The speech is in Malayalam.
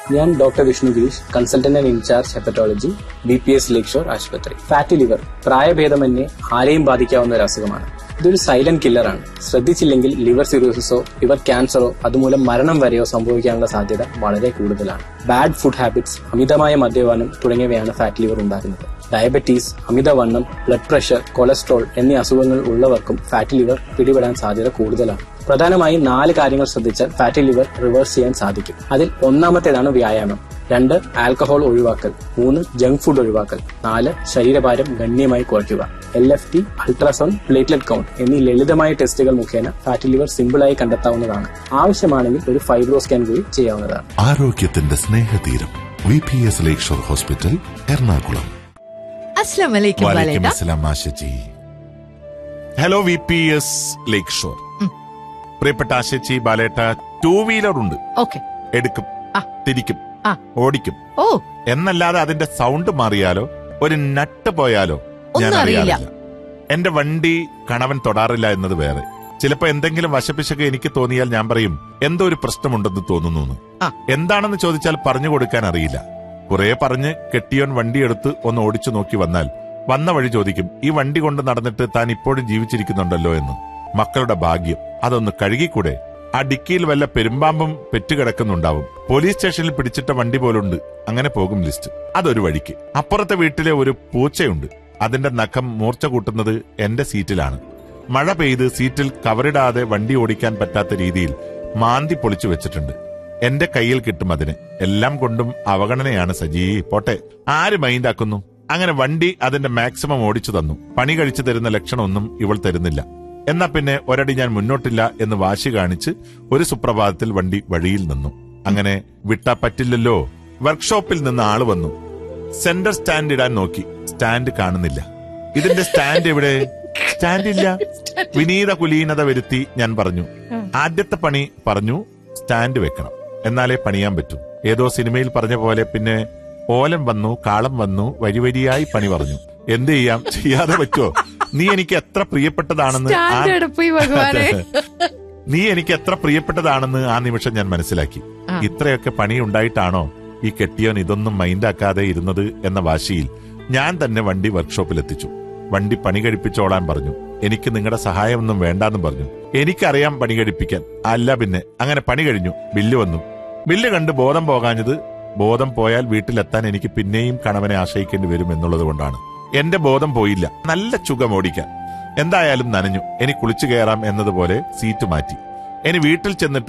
ഞാൻ doctor Vishnu Girish consultant and incharge hepatology B P S Lakeshore ആശുപത്രി ഫാറ്റി ലിവർ പ്രായഭേദമന്യേ ആരെയും ബാധിക്കാവുന്ന ഒരു അസുഖമാണ് ഇതൊരു സൈലന്റ് കില്ലറാണ് ശ്രദ്ധിച്ചില്ലെങ്കിൽ ലിവർ സിറോസിസോ ലിവർ ക്യാൻസറോ അതുമൂലം മരണം വരെയോ സംഭവിക്കാനുള്ള സാധ്യത വളരെ കൂടുതലാണ് ബാഡ് ഫുഡ് ഹാബിറ്റ്സ് അമിതമായ മദ്യപാനം തുടങ്ങിയവയാണ് ഫാറ്റ് ലിവർ ഉണ്ടാക്കുന്നത് ഡയബറ്റീസ് അമിതവണ്ണം ബ്ലഡ് പ്രഷർ കൊളസ്ട്രോൾ എന്നീ അസുഖങ്ങൾ ഉള്ളവർക്കും ഫാറ്റ് ലിവർ പിടിപെടാൻ സാധ്യത കൂടുതലാണ് പ്രധാനമായും നാല് കാര്യങ്ങൾ ശ്രദ്ധിച്ചാൽ ഫാറ്റി ലിവർ റിവേഴ്സ് ചെയ്യാൻ സാധിക്കും അതിൽ ഒന്നാമത്തേതാണ് വ്യായാമം രണ്ട് ആൽക്കഹോൾ ഒഴിവാക്കൽ മൂന്ന് ജങ്ക് ഫുഡ് ഒഴിവാക്കൽ നാല് ശരീരഭാരം ഗണ്യമായി കുറയ്ക്കുക L F T ultrasound platelet count എന്നീ ലളിതമായ ടെസ്റ്റുകൾ മുഖേന ഫാറ്റി ലിവർ സിമ്പിളായി കണ്ടെത്താവുന്നതാണ് ആവശ്യമാണെങ്കിൽ ഒരു ഫൈബ്രോ സ്കാൻ കൂടി ചെയ്യാവുന്നതാണ് ആരോഗ്യത്തിന്റെ സ്നേഹതീരം V P S lake shore hospital Ernakulam അസ്ലാം വലൈക്കും വാലേക്കും ബാലേട്ട അസ്സലാം Ashaji hello V P S lake shore പ്രിയപ്പെട്ട ആശച്ചി ബാലേട്ട ടൂ വീലർ ഉണ്ട് ഓക്കെ എടുക്കും ആ. തിരിക്കും ആ. ഓടിക്കും ഓ എന്നല്ലാതെ അതിന്റെ സൗണ്ട് മാറിയാലോ ഒരു നട്ട് പോയാലോ ഞാൻ ഒന്നും അറിയില്ല. അറിയാറില്ല എന്റെ വണ്ടി കണവൻ തൊടാറില്ല എന്നത് വേറെ ചിലപ്പോ എന്തെങ്കിലും വശപ്പിശൊക്കെ എനിക്ക് തോന്നിയാൽ ഞാൻ പറയും എന്തോ ഒരു പ്രശ്നമുണ്ടെന്ന് തോന്നുന്നു എന്ന്. ആ. എന്താണെന്ന് ചോദിച്ചാൽ പറഞ്ഞു കൊടുക്കാൻ അറിയില്ല കുറെ പറഞ്ഞ് കെട്ടിയോൻ വണ്ടിയെടുത്ത് ഒന്ന് ഓടിച്ചു നോക്കി വന്നാൽ വന്ന വഴി ചോദിക്കും ഈ വണ്ടി കൊണ്ട് നടന്നിട്ട് താൻ ഇപ്പോഴും ജീവിച്ചിരിക്കുന്നുണ്ടല്ലോ എന്ന് മക്കളുടെ ഭാഗ്യം അതൊന്ന് കഴുകിക്കൂടെ ആ ഡിക്കിയിൽ വല്ല പെരുമ്പാമ്പും പെറ്റുകിടക്കുന്നുണ്ടാവും പോലീസ് സ്റ്റേഷനിൽ പിടിച്ചിട്ട വണ്ടി പോലുണ്ട് അങ്ങനെ പോകും ലിസ്റ്റ് അതൊരു വഴിക്ക് അപ്പുറത്തെ വീട്ടിലെ ഒരു പൂച്ചയുണ്ട് അതിന്റെ നഖം മൂർച്ച കൂട്ടുന്നത് എന്റെ സീറ്റിലാണ് മഴ പെയ്ത് സീറ്റിൽ കവറിടാതെ വണ്ടി ഓടിക്കാൻ പറ്റാത്ത രീതിയിൽ മാന്തി പൊളിച്ചു വെച്ചിട്ടുണ്ട് എന്റെ കയ്യിൽ കിട്ടും അതിന് എല്ലാം കൊണ്ടും അവഗണനയാണ് സജീ പോട്ടെ ആര് മൈൻഡാക്കുന്നു അങ്ങനെ വണ്ടി അതിന്റെ മാക്സിമം ഓടിച്ചു തന്നു പണി കഴിച്ചു തരുന്ന ലക്ഷണമൊന്നും ഇവൾ തരുന്നില്ല എന്നാ പിന്നെ ഒരടി ഞാൻ മുന്നോട്ടില്ല എന്ന് വാശി കാണിച്ച് ഒരു സുപ്രഭാതത്തിൽ വണ്ടി വഴിയിൽ നിന്നു അങ്ങനെ വിട്ടാ പറ്റില്ലല്ലോ വർക്ക്ഷോപ്പിൽ നിന്ന് ആള് വന്നു സെന്റർ സ്റ്റാൻഡ് ഇടാൻ നോക്കി സ്റ്റാൻഡ് കാണുന്നില്ല ഇതിന്റെ സ്റ്റാൻഡ് എവിടെ സ്റ്റാൻഡ് ഇല്ല വിനീത കുലീനത വരുത്തി ഞാൻ പറഞ്ഞു ആദ്യത്തെ പണി പറഞ്ഞു സ്റ്റാൻഡ് വെക്കണം എന്നാലേ പണിയാൻ പറ്റൂ ഏതോ സിനിമയിൽ പറഞ്ഞ പോലെ പിന്നെ ഓലം വന്നു കാളം വന്നു വരി വരിയായി പണി പറഞ്ഞു എന്ത് ചെയ്യാം ചെയ്യാതെ പറ്റുമോ നീ എനിക്ക് എത്ര പ്രിയപ്പെട്ടതാണെന്ന് ആ- സ്റ്റാൻഡ് പോയി ഭഗവാനെ നീ എനിക്ക് എത്ര പ്രിയപ്പെട്ടതാണെന്ന് ആ നിമിഷം ഞാൻ മനസ്സിലാക്കി ആ. ഇത്രയൊക്കെ പണി ഉണ്ടായിട്ടാണോ ഈ കെട്ടിയോൻ ഇതൊന്നും മൈൻഡാക്കാതെ ഇരുന്നത് എന്ന വാശിയിൽ ഞാൻ തന്നെ വണ്ടി വർക്ക്ഷോപ്പിൽ എത്തിച്ചു വണ്ടി പണി കഴിപ്പിച്ചോളാൻ പറഞ്ഞു എനിക്ക് നിങ്ങളുടെ സഹായമൊന്നും വേണ്ടാന്നും പറഞ്ഞു എനിക്കറിയാം പണി കഴിപ്പിക്കാൻ അല്ല പിന്നെ അങ്ങനെ പണി കഴിഞ്ഞു ബില്ല് വന്നു ബില്ല് കണ്ട് ബോധം പോകാഞ്ഞത് ബോധം പോയാൽ വീട്ടിലെത്താൻ എനിക്ക് പിന്നെയും കണവനെ ആശ്രയിക്കേണ്ടി വരും എന്നുള്ളത് കൊണ്ടാണ് എന്റെ ബോധം പോയില്ല നല്ല ചുഖം ഓടിക്കാൻ എന്തായാലും നനഞ്ഞു ഇനി കുളിച്ചു കയറാം എന്നതുപോലെ സീറ്റ് മാറ്റി ഇനി വീട്ടിൽ ചെന്നിട്ട്